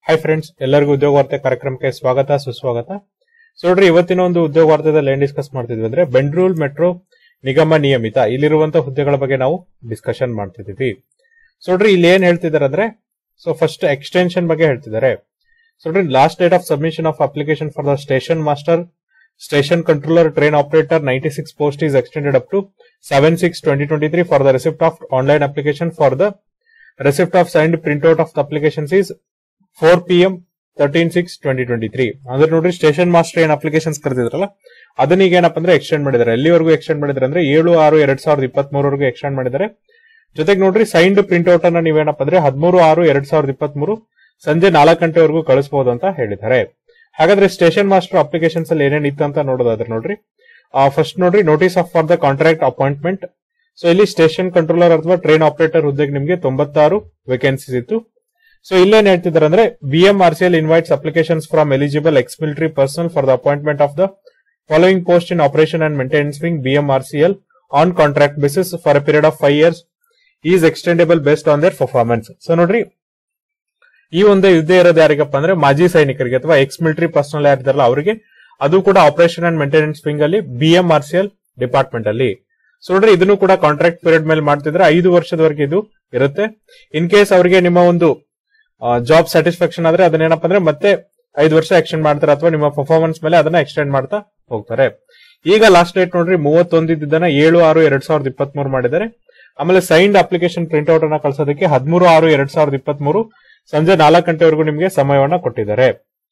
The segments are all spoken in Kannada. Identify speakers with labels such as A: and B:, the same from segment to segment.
A: ಹಾಯ್ ಫ್ರೆಂಡ್ಸ್ ಎಲ್ಲರಿಗೂ ಉದ್ಯೋಗ ವಾರ್ತೆ ಕಾರ್ಯಕ್ರಮಕ್ಕೆ ಸ್ವಾಗತ ಸುಸ್ವಾಗತ ಸೊ ನೋಡ್ರಿ ಇವತ್ತಿನ ಒಂದು ಉದ್ಯೋಗ ವಾರ್ತೆದಲ್ಲಿ ಏನ್ ಡಿಸ್ಕಸ್ ಮಾಡ್ತಿದ್ವಿ ಅಂದ್ರೆ ಬೆಂಗಳೂರು ಮೆಟ್ರೋ ನಿಗಮ ನಿಯಮಿತ ಇಲ್ಲಿರುವಂತಹ ಹುದ್ದೆಗಳ ಬಗ್ಗೆ ನಾವು ಡಿಸ್ಕಷನ್ ಮಾಡ್ತಿದೀವಿ ಸೊ ನೋಡ್ರಿ ಇಲ್ಲಿ ಏನ್ ಹೇಳ್ತಿದಾರೆ ಅಂದ್ರೆ ಸೊ ಫಸ್ಟ್ ಎಕ್ಸ್ಟೆನ್ಷನ್ ಬಗ್ಗೆ ಹೇಳ್ತಿದ್ದಾರೆ ಸೊ ನೋಡ್ರಿ last date of submission of application for the station master station controller train operator ninety six post is extended up to seven six twenty twenty three for the receipt of online application for the receipt of signed printout of the applications is four P M thirteen six twenty twenty three ಅಂದ್ರೆ ನೋಡ್ರಿ ಸ್ಟೇಷನ್ ಮಾಸ್ಟರ್ ಏನ್ ಅಪ್ಲಿಕೇಶನ್ಸ್ ಕರೆದಿದ್ರಲ್ಲ ಅದನ್ನ ಈಗ ಏನಪ್ಪ ಅಂದ್ರೆ ಎಕ್ಸ್ಟೆಂಡ್ ಮಾಡಿದ್ದಾರೆ ಎಲ್ಲಿವರೆಗೂ ಎಕ್ಸ್ಟೆಂಡ್ ಮಾಡಿದ್ದಾರೆ ಅಂದ್ರೆ ಏಳು ಆರು ಎರಡ್ ಸಾವಿರದ ಇಪ್ಪತ್ತ್ ಮೂರವರೆಗೂ ಎಕ್ಸ್ಟೆಂಡ್ ಮಾಡಿದ್ದಾರೆ ಜೊತೆಗೆ ನೋಡ್ರಿ ಸೈನ್ಡ್ ಪ್ರಿಂಟ್ಔಟ್ ಅನ್ನ ನೀವೇನಪ್ಪ ಅಂದ್ರೆ ಹದಿಮೂರು ಆರು ಎರಡ್ ಸಾವಿರದ ಇಪ್ಪತ್ತ್ ಮೂರು ಸಂಜೆ ನಾಲ್ಕು ಗಂಟೆವರೆಗೂ ಕಳಿಸಬಹುದು ಅಂತ ಹೇಳಿದ್ದಾರೆ ಹಾಗಾದ್ರೆ ಸ್ಟೇಷನ್ ಮಾಸ್ಟರ್ ಅಪ್ಲಿಕೇಶನ್ಸ್ ಅಲ್ಲಿ ಏನೇನ್ ಇತ್ತು ಅಂತ ನೋಡೋದಾದ್ರೆ ನೋಡ್ರಿ ಫಸ್ಟ್ ನೋಡ್ರಿ notice of for the contract appointment so ಇಲ್ಲಿ ಸ್ಟೇಷನ್ ಕಂಟ್ರೋಲರ್ ಅಥವಾ ಟ್ರೈನ್ ಆಪರೇಟರ್ ಹುದ್ದೆಗೆ ನಿಮಗೆ ತೊಂಬತ್ತಾರು ವೇಕೆನ್ಸೀಸ್ ಇತ್ತು ಸೊ ಇಲ್ಲೇನ್ ಹೇಳ್ತಿದ್ದಾರೆ ಅಂದ್ರೆ B M R C L invites applications from eligible ex military personnel for the appointment of the following post in operation and maintenance wing B M R C L on contract basis for a period of five years is extendable based on their performance so ನೋಡ್ರಿ ಈ ಒಂದು ಯುದ್ಧ ಇರೋದು ಯಾರಿಗಪ್ಪ ಅಂದ್ರೆ ಮಾಜಿ ಸೈನಿಕರಿಗೆ ಅಥವಾ ಎಕ್ಸ್ ಮಿಲಿಟರಿ ಪರ್ಸನಲ್ ಯಾರಿದಾರಲ್ಲ ಅವರಿಗೆ ಅದು ಕೂಡ ಆಪರೇಷನ್ ಅಂಡ್ ಮೇಂಟೆನೆನ್ಸ್ ವಿಂಗ್ ಅಲ್ಲಿ B M R C L department ಅಲ್ಲಿ ಸೊ ನೋಡ್ರಿ ಇದನ್ನು ಕೂಡ ಕಾಂಟ್ರಾಕ್ಟ್ ಪೀರಿಯಡ್ ಮೇಲೆ ಮಾಡ್ತಿದ್ರೆ ಐದು ವರ್ಷದವರೆಗೆ ಇದು ಇರುತ್ತೆ ಇನ್ ಕೇಸ್ ಅವರಿಗೆ ನಿಮ್ಮ ಒಂದು ಜಾಬ್ ಸ್ಯಾಟಿಸ್ಫ್ಯಾಕ್ಷನ್ ಆದ್ರೆ ಅದನ್ನೇನಪ್ಪ ಅಂದ್ರೆ ಮತ್ತೆ ಐದು ವರ್ಷ ಎಕ್ಸ್ಟೆಂಡ್ ಮಾಡ್ತಾರೆ ಅಥವಾ ನಿಮ್ಮ ಪರ್ಫಾರ್ಮೆನ್ಸ್ ಮೇಲೆ ಅದನ್ನ ಎಕ್ಸ್ಟೆಂಡ್ ಮಾಡ್ತಾ ಹೋಗ್ತಾರೆ ಈಗ ಲಾಸ್ಟ್ ಡೇಟ್ ನೋಡ್ರಿ ಮೂವತ್ತೊಂದಿದ್ದನ್ನ ಏಳು ಆರು ಎರಡ್ ಸಾವಿರದ ಇಪ್ಪತ್ತ್ ಮೂರು ಮಾಡಿದ್ದಾರೆ ಆಮೇಲೆ ಸೈನ್ಡ್ ಅಪ್ಲಿಕೇಶನ್ ಪ್ರಿಂಟ್ಔಟ್ ಅನ್ನ ಕಳ್ಸೋದಕ್ಕೆ ಹದಿಮೂರು ಆರು ಎರಡ್ ಸಾವಿರದ ಇಪ್ಪತ್ತ್ ಮೂರು ಸಂಜೆ ನಾಲ್ಕು ಗಂಟೆವರೆಗೂ ನಿಮಗೆ ಸಮಯವನ್ನ ಕೊಟ್ಟಿದ್ದಾರೆ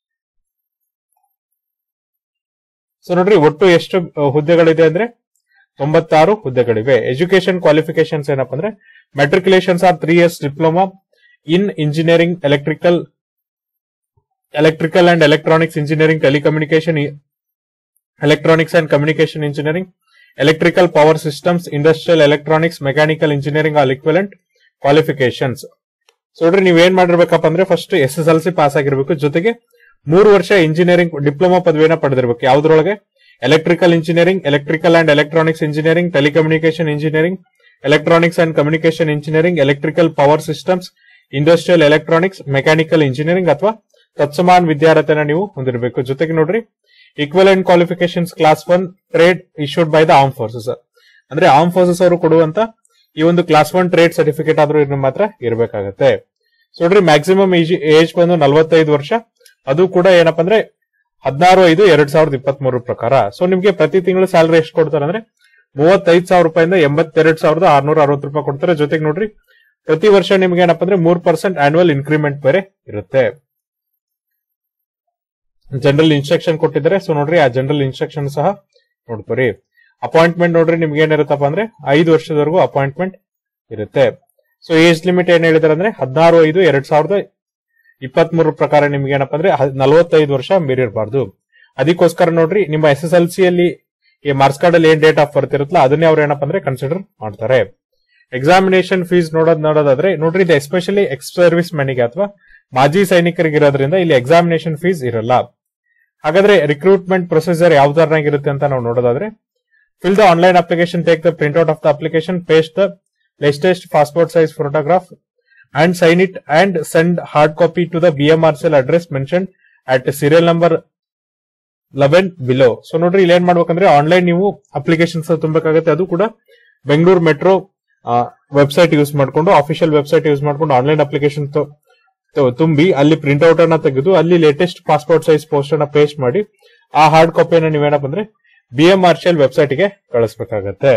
A: ಸೊ ನೋಡ್ರಿ ಒಟ್ಟು ಎಷ್ಟು ಹುದ್ದೆಗಳಿದೆ ಅಂದ್ರೆ ತೊಂಬತ್ತಾರು ಹುದ್ದೆಗಳಿವೆ ಎಜುಕೇಶನ್ ಕ್ವಾಲಿಫಿಕೇಶನ್ಸ್ ಏನಪ್ಪ ಅಂದ್ರೆ matriculations or three years diploma in engineering electrical electrical and electronics engineering telecommunication electronics and communication engineering electrical power systems industrial electronics mechanical engineering all equivalent qualifications so ನೋಡ್ರಿ ನೀವ್ ಏನ್ ಮಾಡಿರ್ಬೇಕಪ್ಪ ಅಂದ್ರೆ first S S L C pass ಆಗಿರ್ಬೇಕು ಜೊತೆಗೆ ಮೂರು ವರ್ಷ ಇಂಜಿನಿಯರಿಂಗ್ ಡಿಪ್ಲೊಮಾ ಪದವಿಯನ್ನ ಪಡೆದಿರ್ಬೇಕು ಯಾವ್ದ್ರೊಳಗೆ electrical engineering electrical and electronics engineering telecommunication engineering electronics and communication engineering electrical power systems industrial electronics mechanical engineering ಅಥವಾ ತತ್ಸಮಾನ್ ವಿದ್ಯಾರ್ಥಿನ ನೀವು ಹೊಂದಿರಬೇಕು ಜೊತೆಗೆ ನೋಡ್ರಿ equivalent qualifications class one trade issued by the arm forces ಅಂದ್ರೆ ಆರ್ಮ್ ಫೋರ್ಸಸ್ ಅವರು ಕೊಡುವಂತ ಈ ಒಂದು ಕ್ಲಾಸ್ ಒನ್ ಟ್ರೇಡ್ ಸರ್ಟಿಫಿಕೇಟ್ ಆದ್ರೂ ಇದ್ರ ಮಾತ್ರ ಇರಬೇಕಾಗತ್ತೆ ಸೊ ನೋಡ್ರಿ ಮ್ಯಾಕ್ಸಿಮಮ್ ಏಜ್ ಬಂದು ನಲವತ್ತೈದು ವರ್ಷ ಅದು ಕೂಡ ಏನಪ್ಪಾ ಅಂದ್ರೆ ಹದಿನಾರು ಐದು ಎರಡ್ ಸಾವಿರದ ಇಪ್ಪತ್ತ್ ಮೂರು ಪ್ರಕಾರ ಸೊ ನಿಮ್ಗೆ ಪ್ರತಿ ತಿಂಗಳು ಸ್ಯಾಲರಿ ಎಷ್ಟು ಕೊಡ್ತಾರೆ ಅಂದ್ರೆ ಮೂವತ್ತೈದು ಸಾವಿರ ರೂಪಾಯಿಂದ ಎಂಬತ್ತೆರಡು ಸಾವಿರದ ಆರ್ನೂರ ಅರವತ್ತು ರೂಪಾಯಿ ಕೊಡ್ತಾರೆ ಜೊತೆಗೆ ನೋಡ್ರಿ ಪ್ರತಿ ವರ್ಷ ನಿಮ್ಗೆ ಏನಪ್ಪಾ ಅಂದ್ರೆ ಮೂರ್ ಪರ್ಸೆಂಟ್ ಆನ್ಯುವಲ್ ಇನ್ಕ್ರಿಮೆಂಟ್ ಬೇರೆ ಇರುತ್ತೆ ಜನರಲ್ ಇನ್ಸ್ಟ್ರಕ್ಷನ್ ಕೊಟ್ಟಿದ್ದಾರೆ ಸೊ ನೋಡ್ರಿ ಆ ಜನರಲ್ ಇನ್ಸ್ಟ್ರಕ್ಷನ್ ಸಹ ನೋಡ್ಕೊರಿ ಅಪಾಯಿಂಟ್ಮೆಂಟ್ ನೋಡ್ರಿ ನಿಮ್ಗೆ ಏನಿರುತ್ತಪ್ಪ ಅಂದ್ರೆ ಐದು ವರ್ಷದವರೆಗೂ ಅಪಾಯಿಂಟ್ಮೆಂಟ್ ಇರುತ್ತೆ ಸೊ ಏಜ್ ಲಿಮಿಟ್ ಏನ್ ಹೇಳಿದಾರೆ ಅಂದ್ರೆ ಹದಿನಾರು ಐದು ಎರಡ್ ಸಾವಿರದ ಇಪ್ಪತ್ತ್ ಮೂರ ಪ್ರಕಾರ ನಿಮ್ಗೆ ಏನಪ್ಪಾ ಅಂದ್ರೆ ನಲವತ್ತೈದು ವರ್ಷ ಮೀರಿರಬಾರ್ದು ಅದಕ್ಕೋಸ್ಕರ ನೋಡ್ರಿ ನಿಮ್ಮ ಎಸ್ ಎಸ್ ಎಲ್ ಸಿ ಅಲ್ಲಿ ಈ ಮಾರ್ಕ್ಸ್ ಕಾರ್ಡ್ ಅಲ್ಲಿ ಏನ್ ಡೇಟ್ ಆಫ್ ಬರ್ತ್ ಇರುತ್ತಲ್ಲ ಅದನ್ನೇ ಅವ್ರು ಏನಪ್ಪಾ ಅಂದ್ರೆ ಕನ್ಸಿಡರ್ ಮಾಡ್ತಾರೆ ಎಕ್ಸಾಮಿನೇಷನ್ ಫೀಸ್ ನೋಡೋದ್ ನೋಡೋದಾದ್ರೆ ನೋಡ್ರಿ ಇದು ಎಸ್ಪೆಷಲಿ ಎಕ್ಸ್ ಸರ್ವಿಸ್ ಮೆನಿಗೆ ಅಥವಾ ಮಾಜಿ ಸೈನಿಕರಿಗೆ ಇರೋದ್ರಿಂದ ಇಲ್ಲಿ ಎಕ್ಸಾಮಿನೇಷನ್ ಫೀಸ್ ಇರಲ್ಲ ಹಾಗಾದ್ರೆ ರಿಕ್ರೂಟ್ಮೆಂಟ್ ಪ್ರೊಸೀಜರ್ ಯಾವ ತರನಾಗಿರುತ್ತೆ ಅಂತ ನಾವು ನೋಡೋದಾದ್ರೆ fill the online application take the print out of the application paste the latest passport size photograph and sign it and send hard copy to the B M R cell address mention at serial number eleven below so ನೋಡ್ರಿ ಇಲ್ಲಿ ಏನ್ ಮಾಡ್ಬೇಕಂದ್ರೆ ಆನ್ಲೈನ್ ನೀವು ಅಪ್ಲಿಕೇಶನ್ಸ್ ತುಂಬಬೇಕಾಗುತ್ತೆ ಅದು ಕೂಡ ಬೆಂಗಳೂರು ಮೆಟ್ರೋ ವೆಬ್ಸೈಟ್ ಯೂಸ್ ಮಾಡ್ಕೊಂಡು ಆಫಿಷಿಯಲ್ ವೆಬ್ಸೈಟ್ ಯೂಸ್ ಮಾಡ್ಕೊಂಡು ಆನ್ಲೈನ್ ಅಪ್ಲಿಕೇಶನ್ ತುಂಬಿ ಅಲ್ಲಿ ಪ್ರಿಂಟ್ ಔಟ್ ಅನ್ನ ತೆಗೆದು ಅಲ್ಲಿ ಲೇಟೆಸ್ಟ್ ಪಾಸ್ಪೋರ್ಟ್ ಸೈಜ್ ಪೋಸ್ಟ್ ಅನ್ನ ಪೇಸ್ಟ್ ಮಾಡಿ ಆ ಹಾರ್ಡ್ ಕಾಪಿಯನ್ನು ನೀವೇನಪ್ಪ ಅಂದ್ರೆ ಬಿ ಎಂ ಆರ್ಷಿಯಲ್ ವೆಬ್ಸೈಟ್ ಗೆ ಕಳಿಸಬೇಕಾಗತ್ತೆ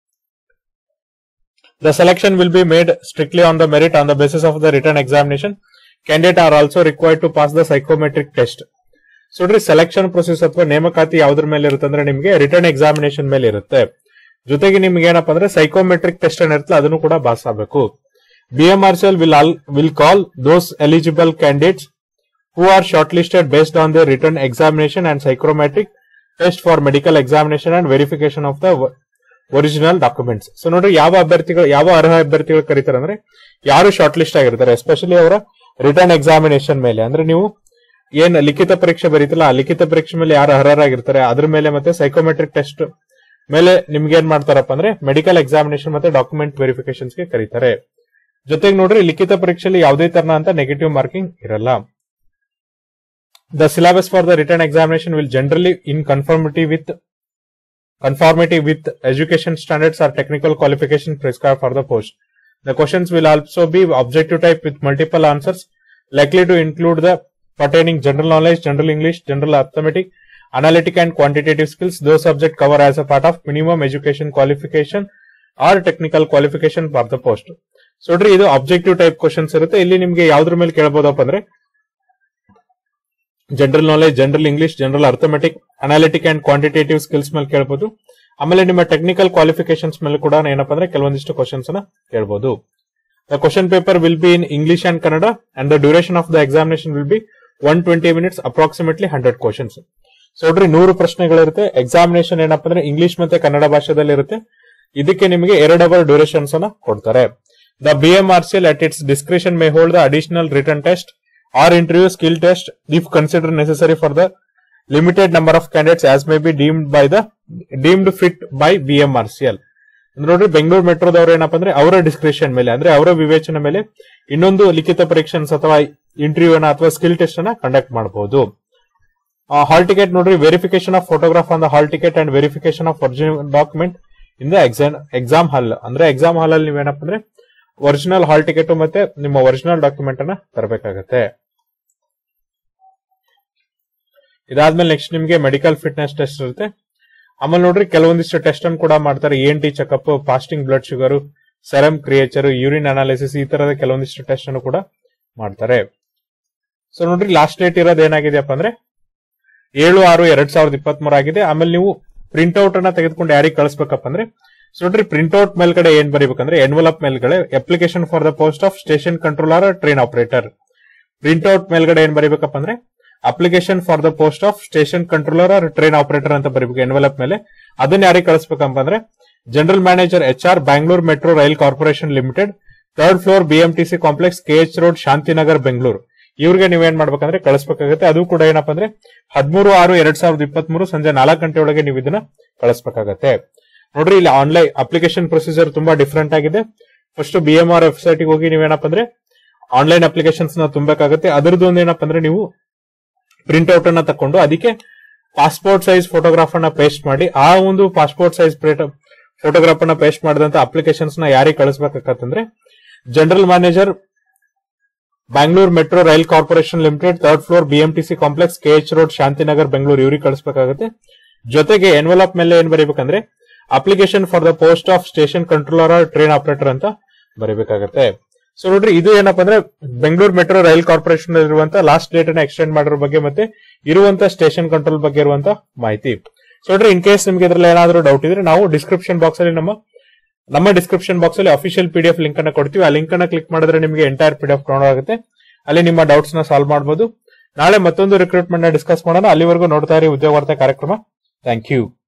A: the selection will be made strictly on the merit on the basis of the written examination candidate are also required to pass the psychometric test so ನೋಡ್ರಿ ಸೆಲೆಕ್ಷನ್ ಪ್ರೊಸೆಸ್ ಅಥವಾ ನೇಮಕಾತಿ ಯಾವ್ದ್ರ ಮೇಲೆ ಇರುತ್ತೆ ಅಂದ್ರೆ ನಿಮಗೆ ರಿಟರ್ನ್ ಎಕ್ಸಾಮಿನೇಷನ್ ಮೇಲೆ ಇರುತ್ತೆ ಜೊತೆಗೆ ನಿಮ್ಗೆ ಏನಪ್ಪಾ ಅಂದ್ರೆ ಸೈಕೋಮೆಟ್ರಿಕ್ ಟೆಸ್ಟ್ ಏನಿರುತ್ತಲ್ಲ ಅದನ್ನು ಕೂಡ ಪಾಸ್ ಆಗಬೇಕು B M R C L will will call those eligible candidates who are short listed based on the written examination and psychometric test for medical examination and verification of the original documents so ನೋಡ್ರಿ ಯಾವ ಅಭ್ಯರ್ಥಿಗಳು ಯಾವ ಅರ್ಹ ಅಭ್ಯರ್ಥಿಗಳು ಕರೀತಾರೆ ಅಂದ್ರೆ ಯಾರು ಶಾರ್ಟ್ ಲಿಸ್ಟ್ ಆಗಿರ್ತಾರೆ ಎಸ್ಪೆಷಲಿ ಅವರ ರಿಟರ್ನ್ ಎಕ್ಸಾಮಿನೇಷನ್ ಮೇಲೆ ಅಂದ್ರೆ ನೀವು ಏನ್ ಲಿಖಿತ ಪರೀಕ್ಷೆ ಬರೀತಿಲ್ಲ ಆ ಲಿಖಿತ ಪರೀಕ್ಷೆ ಮೇಲೆ ಯಾರು ಅರ್ಹರಾಗಿರ್ತಾರೆ ಅದ್ರ ಮೇಲೆ ಮತ್ತೆ ಸೈಕೋಮೆಟ್ರಿಕ್ ಟೆಸ್ಟ್ ಮೇಲೆ ನಿಮ್ಗೆ ಏನ್ ಮಾಡ್ತಾರಪ್ಪ ಅಂದ್ರೆ ಮೆಡಿಕಲ್ ಎಕ್ಸಾಮಿನೇಷನ್ ಮತ್ತೆ ಡಾಕ್ಯುಮೆಂಟ್ ವೆರಿಫಿಕೇಶನ್ಸ್ ಗೆ ಕರೀತಾರೆ ಜೊತೆಗೆ ನೋಡ್ರಿ ಲಿಖಿತ ಪರೀಕ್ಷೆಯಲ್ಲಿ ಯಾವುದೇ ತರನ ಅಂತ ನೆಗೆಟಿವ್ ಮಾರ್ಕಿಂಗ್ ಇರಲ್ಲ The syllabus for the written examination will generally in conformity with conformity with education standards or technical qualification prescribed for the post. The questions will also be objective type with multiple answers, likely to include the pertaining general knowledge, general English, general arithmetic, analytic and quantitative skills. Those subjects cover as a part of minimum education qualification or technical qualification for the post. So ನೋಡ್ರಿ ಇದು ಅಬ್ಜೆಕ್ಟಿವ್ ಟೈಪ್ ಕ್ವಶನ್ಸ್ ಇರುತ್ತೆ ಇಲ್ಲಿ ನಿಮ್ಗೆ ಯಾವ್ದ್ರ ಮೇಲೆ ಕೇಳಬಹುದಪ್ಪ ಅಂದ್ರೆ general knowledge general English general arithmetic analytic and quantitative skills ಮೇಲೆ ಕೇಳಬಹುದು ಆಮೇಲೆ ನಿಮ್ಮ ಟೆಕ್ನಿಕಲ್ ಕ್ವಾಲಿಫಿಕೇಶನ್ಸ್ ಮೇಲೆ ಕೂಡ ಏನಪ್ಪಾ ಅಂದ್ರೆ ಕೆಲವೊಂದಿಷ್ಟು ಕ್ವಶನ್ಸ್ ನ ಕೇಳಬಹುದು the question paper will be in English and Kannada and the duration of the examination will be one twenty minutes approximately hundred questions so ನೋಡ್ರಿ ನೂರು ಪ್ರಶ್ನೆಗಳಿರುತ್ತೆ ಎಕ್ಸಾಮಿನೇಷನ್ ಏನಪ್ಪಾ ಅಂದ್ರೆ ಇಂಗ್ಲಿಷ್ ಮತ್ತೆ ಕನ್ನಡ ಭಾಷೆದಲ್ಲಿ ಇರುತ್ತೆ ಇದಕ್ಕೆ ನಿಮಗೆ ಎರಡು ಅವರ್ ಡ್ಯೂರೇಷನ್ಸ್ ಅನ್ನ ಕೊಡ್ತಾರೆ the B M R C L at its discretion may hold the additional written test or interview skill test if consider necessary for the limited number of candidates as may be deemed by the deemed fit by B M R C L ನೋಡ್ರಿ ಬೆಂಗಳೂರು ಮೆಟ್ರೋದವ್ರು ಏನಪ್ಪಾ ಅಂದ್ರೆ ಅವರ ಡಿಸ್ಕ್ರಿಷನ್ ಮೇಲೆ ಅಂದ್ರೆ ಅವರ ವಿವೇಚನೆ ಮೇಲೆ ಇನ್ನೊಂದು ಲಿಖಿತ ಪರೀಕ್ಷೆನ್ಸ್ ಅಥವಾ ಇಂಟರ್ವ್ಯೂ ಅಥವಾ ಸ್ಕಿಲ್ ಟೆಸ್ಟ್ ಅನ್ನ ಕಂಡಕ್ಟ್ ಮಾಡಬಹುದು ಹಾಲ್ ಟಿಕೆಟ್ ನೋಡ್ರಿ verification of photograph on the hall ticket and verification of original document in the exam exam hall ಅಂದ್ರೆ ಎಕ್ಸಾಮ್ ಹಾಲ್ ಅಲ್ಲಿ ನೀವೇನಪ್ಪ ಅಂದ್ರೆ ಒರಿಜಿನಲ್ ಹಾಲ್ ಟಿಕೆಟ್ ಮತ್ತೆ ನಿಮ್ಮ ಒರಿಜಿನಲ್ ಡಾಕ್ಯುಮೆಂಟ್ ಅನ್ನ ತರಬೇಕಾಗತ್ತೆ ಇದಾದ್ಮೇಲೆ ನೆಕ್ಸ್ಟ್ ನಿಮ್ಗೆ ಮೆಡಿಕಲ್ ಫಿಟ್ನೆಸ್ ಟೆಸ್ಟ್ ಇರುತ್ತೆ ಆಮೇಲೆ ನೋಡ್ರಿ ಕೆಲವೊಂದಿಷ್ಟು ಟೆಸ್ಟ್ ಅನ್ನು ಕೂಡ ಮಾಡ್ತಾರೆ N T checkup fasting blood sugar serum creatinine urine analysis ಈ ತರದ ಕೆಲವೊಂದಿಷ್ಟು ಟೆಸ್ಟ್ ಅನ್ನು ಕೂಡ ಮಾಡ್ತಾರೆ ಸೊ ನೋಡ್ರಿ ಲಾಸ್ಟ್ ಡೇಟ್ ಇರೋದು ಏನಾಗಿದೆಯಪ್ಪ ಅಂದ್ರೆ ಏಳು ಆರು ಎರಡ್ ಸಾವಿರದ ಇಪ್ಪತ್ತ್ ಮೂರು ಆಗಿದೆ ಆಮೇಲೆ ನೀವು ಪ್ರಿಂಟ್ಔಟ್ ಅನ್ನ ತೆಗೆದುಕೊಂಡು ಯಾರಿಗೆ ಕಳಿಸ್ಬೇಕಪ್ಪ ಅಂದ್ರೆ ಸೊ ನೋಡ್ರಿ ಪ್ರಿಂಟ್ಔಟ್ ಮೇಲ್ಗಡೆ ಏನ್ ಬರೀಬೇಕಂದ್ರೆ ಎನ್ವಲಪ್ ಮೇಲ್ಗಡೆ application for the post of station controller train operator printout ಮೇಲ್ಗಡೆ ಏನ್ ಬರೀಬೇಕಪ್ಪ ಅಂದ್ರೆ application for the post of station controller or train operator ಅಂತ ಬರೀಬೇಕು ಎನ್ವಲಪ್ ಮೇಲೆ ಅದನ್ನ ಯಾರಿಗೆ ಕಳಿಸ್ಬೇಕಪ್ಪ ಅಂದ್ರೆ general manager H R Bangalore metro rail corporation limited third floor BMTC complex KH road Shantinagar Bengaluru ಇವ್ರಿಗೆ ನೀವೇನ್ ಮಾಡ್ಬೇಕಂದ್ರೆ ಕಳಿಸ್ಬೇಕಾಗುತ್ತೆ ಅದು ಕೂಡ ಏನಪ್ಪಾ ಅಂದ್ರೆ ಹದಿಮೂರು ಆರು ಎರಡ್ ಸಾವಿರದ ಇಪ್ಪತ್ತ್ ಮೂರು ಸಂಜೆ ನಾಲ್ಕು ಗಂಟೆ ಒಳಗೆ ನೀವು ಇದನ್ನ ಕಳಿಸ್ಬೇಕಾಗತ್ತೆ ನೋಡ್ರಿ ಇಲ್ಲಿ ಆನ್ಲೈನ್ ಅಪ್ಲಿಕೇಶನ್ ಪ್ರೊಸೀಜರ್ ತುಂಬಾ ಡಿಫ್ರೆಂಟ್ ಆಗಿದೆ first B M R website ಹೋಗಿ ನೀವೇನಪ್ಪ ಅಂದ್ರೆ ಆನ್ಲೈನ್ ಅಪ್ಲಿಕೇಶನ್ಸ್ ನ ತುಂಬಬೇಕಾಗುತ್ತೆ ಅದರದ್ದು ಒಂದು ಏನಪ್ಪ ಅಂದ್ರೆ ನೀವು ಪ್ರಿಂಟ್ಔಟ್ ಅನ್ನ ತಕೊಂಡು ಅದಕ್ಕೆ ಪಾಸ್ಪೋರ್ಟ್ ಸೈಜ್ ಫೋಟೋಗ್ರಾಫ್ ಅನ್ನ ಪೇಸ್ಟ್ ಮಾಡಿ ಆ ಒಂದು ಪಾಸ್ಪೋರ್ಟ್ ಸೈಜ್ ಫೋಟೋಗ್ರಾಫ್ ಅನ್ನ ಪೇಸ್ಟ್ ಮಾಡಿದಂತ ಅಪ್ಲಿಕೇಶನ್ಸ್ ನ ಯಾರಿಗೆ ಕಳಿಸ್ಬೇಕಾಗತ್ತಂದ್ರೆ general manager Bangalore metro rail corporation limited third floor BMTC complex KH road Shantinagar Bengaluru ಇವ್ರಿಗೆ ಕಳಿಸಬೇಕಾಗುತ್ತೆ ಜೊತೆಗೆ ಎನ್ವೆಲಪ್ ಮೇಲೆ ಏನ್ ಬರೀಬೇಕಂದ್ರೆ application for the post of station controller train operator ಅಂತ ಬರೀಬೇಕಾಗುತ್ತೆ ಸೊ ನೋಡ್ರಿ ಇದು ಏನಪ್ಪಾ ಅಂದ್ರೆ ಬೆಂಗಳೂರು ಮೆಟ್ರೋ ರೈಲ್ ಕಾರ್ಪೊರೇಷನ್ ಇರುವಂತ ಲಾಸ್ಟ್ ಡೇಟ್ ಅನ್ನ ಎಕ್ಸ್ಟೆಂಡ್ ಮಾಡಿರೋ ಬಗ್ಗೆ ಮತ್ತೆ ಇರುವಂತ ಸ್ಟೇಷನ್ ಕಂಟ್ರೋಲ್ ಬಗ್ಗೆ ಇರುವಂತ ಮಾಹಿತಿ ಸೊ ನೋಡ್ರಿ ಇನ್ ಕೇಸ್ ನಿಮ್ಗೆ ಇದ್ರಲ್ಲಿ ಏನಾದ್ರೂ ಡೌಟ್ ಇದ್ರೆ ನಾವು ಡಿಸ್ಕ್ರಿಪ್ಷನ್ ಬಾಕ್ಸ್ ಅಲ್ಲಿ ನಮ್ಮ ನಮ್ಮ ಡಿಸ್ಕ್ರಿಪ್ಷನ್ ಬಾಕ್ಸ್ ಅಲ್ಲಿ official P D F link ಅನ್ನ ಕೊಡ್ತೀವಿ ಆ ಲಿಂಕ್ ಅನ್ನ ಕ್ಲಿಕ್ ಮಾಡಿದ್ರೆ ನಿಮಗೆ entire P D F download ಆಗುತ್ತೆ ಅಲ್ಲಿ ನಿಮ್ಮ ಡೌಟ್ಸ್ ನ ಸಾಲ್ವ್ ಮಾಡಬಹುದು ನಾಳೆ ಮತ್ತೊಂದು ರಿಕ್ರೂಟ್ಮೆಂಟ್ ನ ಡಿಸ್ಕಸ್ ಮಾಡೋಣ ಅಲ್ಲಿವರೆಗೂ ನೋಡ್ತಾ ಇರಿ ಉದ್ಯೋಗ ವಾರ್ತೆ ಕಾರ್ಯಕ್ರಮ ಥ್ಯಾಂಕ್ ಯು